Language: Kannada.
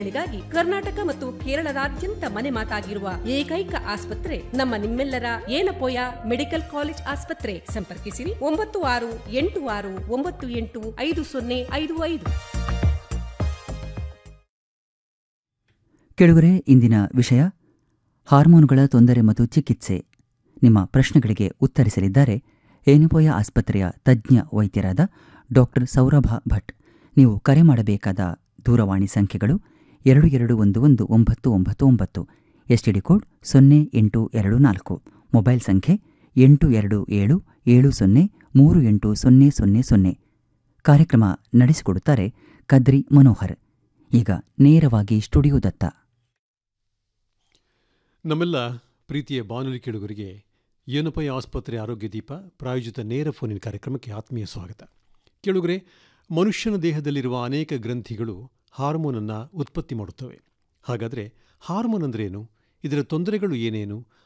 ಗಾಗಿ ಕರ್ನಾಟಕ ಮತ್ತು ಕೇರಳದಾದ್ಯಂತ ಮನೆ ಮಾತಾಗಿರುವ ಏಕೈಕ ಆಸ್ಪತ್ರೆ ನಮ್ಮ ನಿಮ್ಮೆಲ್ಲರ ಏನಪೋಯ ಮೆಡಿಕಲ್ ಕಾಲೇಜ್ ಆಸ್ಪತ್ರೆ ಸಂಪರ್ಕಿಸಿರಿ ಒಂಬತ್ತು ಆರು ಎಂಟು ಆರು ಒಂಬತ್ತು ಎಂಟು ಐದು ಸೊನ್ನೆ ಐದು ಐದು ಕೆಳಗರೆ ಇಂದಿನ ವಿಷಯ ಹಾರ್ಮೋನುಗಳ ತೊಂದರೆ ಮತ್ತು ಚಿಕಿತ್ಸೆ ನಿಮ್ಮ ಪ್ರಶ್ನೆಗಳಿಗೆ ಉತ್ತರಿಸಲಿದ್ದಾರೆ ಏನುಪೋಯ ಆಸ್ಪತ್ರೆಯ ತಜ್ಞ ವೈದ್ಯರಾದ ಡಾಕ್ಟರ್ ಸೌರಭ ಭಟ್ ನೀವು ಕರೆ ಮಾಡಬೇಕಾದ ದೂರವಾಣಿ ಸಂಖ್ಯೆಗಳು ಎರಡು ಎರಡು ಒಂದು ಒಂದು ಒಂಬತ್ತು ಒಂಬತ್ತು ಒಂಬತ್ತು ಎಸ್ಟಿಡಿ ಕೋಡ್ ಸೊನ್ನೆ ಎಂಟು ಎರಡು ನಾಲ್ಕು ಮೊಬೈಲ್ ಸಂಖ್ಯೆ ಎಂಟು ಎರಡು ಏಳು ಏಳು ಸೊನ್ನೆ ಮೂರು ಎಂಟು ಸೊನ್ನೆ ಸೊನ್ನೆ ಸೊನ್ನೆ ಕಾರ್ಯಕ್ರಮ ನಡೆಸಿಕೊಡುತ್ತಾರೆ ಕದ್ರಿ ಮನೋಹರ್ ಈಗ ನೇರವಾಗಿ ಸ್ಟುಡಿಯೋದತ್ತ ನಮ್ಮೆಲ್ಲ ಪ್ರೀತಿಯ ಬಾನುಲಿ ಕೇಳುಗರಿಗೆ ಏನಪೈ ಆಸ್ಪತ್ರೆ ಆರೋಗ್ಯ ದೀಪ ಪ್ರಾಯೋಜಿತ ನೇರ ಫೋನಿನ ಕಾರ್ಯಕ್ರಮಕ್ಕೆ ಆತ್ಮೀಯ ಸ್ವಾಗತ ಕೇಳುಗರೆ ಮನುಷ್ಯನ ದೇಹದಲ್ಲಿರುವ ಅನೇಕ ಗ್ರಂಥಿಗಳು ಹಾರ್ಮೋನನ್ನು ಉತ್ಪತ್ತಿ ಮಾಡುತ್ತವೆ ಹಾಗಾದರೆ ಹಾರ್ಮೋನ್ ಅಂದ್ರೇನು ಇದರ ತೊಂದರೆಗಳು ಏನೇನು